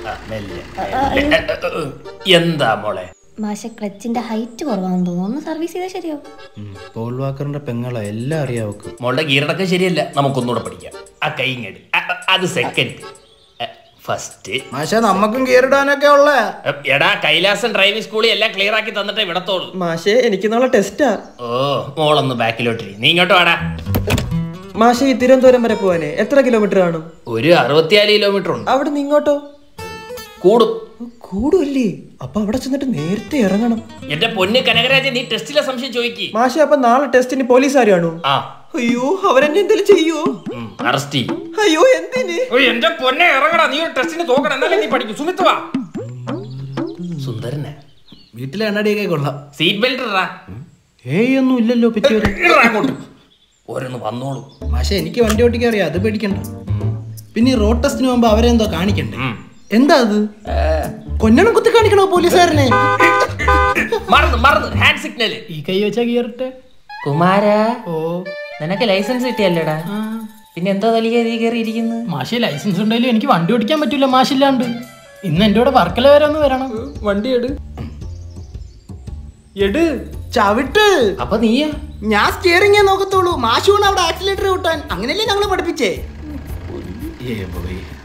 ആ, മെല്ലെ, മെല്ലെ. എന്താ മോളെ മാഷ ക്ലച്ചിന്റെ ഹൈറ്റ് കുറവാണെന്ന് തോന്നുന്നു ഒന്ന് സർവീസ് ചെയ്താൽ ശരിയാവും പോൾ വാക്കറിന്റെ പെങ്ങളെ എല്ലാം അറിയാം അവക്ക് മോളുടെ ഗീറടക്കം ശരിയല്ല നമുക്കൊന്നുകൂടെ പഠിക്കാം ആ കൈ ഇങ്ങടി ആ, ആ, അത് സെക്കൻഡ് ഫസ്റ്റ് മാഷ നമ്മക്കും കീറിടാനൊക്കെ ഉള്ള എടാ കൈലാസൻ ഡ്രൈവിംഗ് സ്കൂളിൽ എല്ലാം ക്ലിയർ ആക്കി തന്നിട്ടേ വിടത്തോളൂ മാഷേ എനിക്ക് നാളെ ടെസ്റ്റാ ഓ മോളൊന്ന് ബാക്കിലോട്ടിരി നീ ഇങ്ങോട്ട് വാടാ മാഷേ ഈ തിരുവനന്തപുരം വരെ പോവാനേ എത്ര കിലോമീറ്റർ കാണും ഒരു അറുപത്തിനാല് കിലോമീറ്റർ ഉണ്ട് അവിടെ നിന്ന് ഇങ്ങോട്ടോ കൂടും കൂടുമല്ലേ അപ്പൊ അവിടെ ചെന്നിട്ട് നേരത്തെ ഇറങ്ങണം എന്റെ പൊന്ന് കനകരാജൻ നീ ടെസ്റ്റിലെ സംശയം ചോദിക്കി മാഷെ അപ്പൊ നാളെ ടെസ്റ്റിന് പോലീസുകാരാണോ ആ അയ്യോ അവരെന്നെ എന്തെങ്കിലും ചെയ്യോ അറസ്റ്റ് ചെയ്യും അയ്യോ എന്തിന് എന്റെ പൊന്നെ ഇറങ്ങടാ നീ ഒരു ടെസ്റ്റിന് തോക്കണം എന്നാലേ നീ പഠിക്കും സുമിത്ത് വാ സുന്ദരനെ വീട്ടിലെ എണ്ണടിയൊക്കെ കൊള്ളാം സീറ്റ് ബെൽറ്റ് ഇടാ ഏയ് ഒന്നും ഇല്ലല്ലോ പറ്റിയത് ഇടാ അങ്ങോട്ട് ഓരോന്ന് വന്നോളൂ മാഷെ എനിക്ക് വണ്ടി ഓട്ടിക്കാൻ അറിയാം അത് പേടിക്കണ്ട പിന്നെ ഈ റോഡ് ടെസ്റ്റിന് പോകുമ്പോ അവരെ എന്തോ കാണിക്കണ്ടേ ഉം. എന്താ അത് കൊല്ലണം കുത്തി കാണിക്കണോ പോലീസുകാരനെ മറന്ന് മറന്ന് ഹാൻഡ് സിഗ്നൽ ഈ കൈ വെച്ചാ കീറട്ടെ കുമാര ഓ നിനക്ക് ലൈസൻസ് കിട്ടിയല്ലേടാ പിന്നെ എന്തോ വലിയ രീതി കയറിയിരിക്കുന്നു മാഷി ലൈസൻസ് ഉണ്ടെങ്കിലും എനിക്ക് വണ്ടി ഓടിക്കാൻ പറ്റൂല മാഷില്ലാണ്ട് ഇന്ന് എൻ്റെ കൂടെ വർക്കല വരെ ഒന്ന് വരണം വണ്ടി എടു എടു ചവിട്ട് അപ്പൊ നീയാ ഞാൻ സ്റ്റിയറിംഗേ നോക്കത്തുള്ളൂ മാഷുവാണ് അവിടെ ആക്സിലേറ്റർ കൂട്ടാൻ അങ്ങനെയല്ലേ ഞങ്ങളെ പഠിപ്പിച്ചേ ഏ പോയി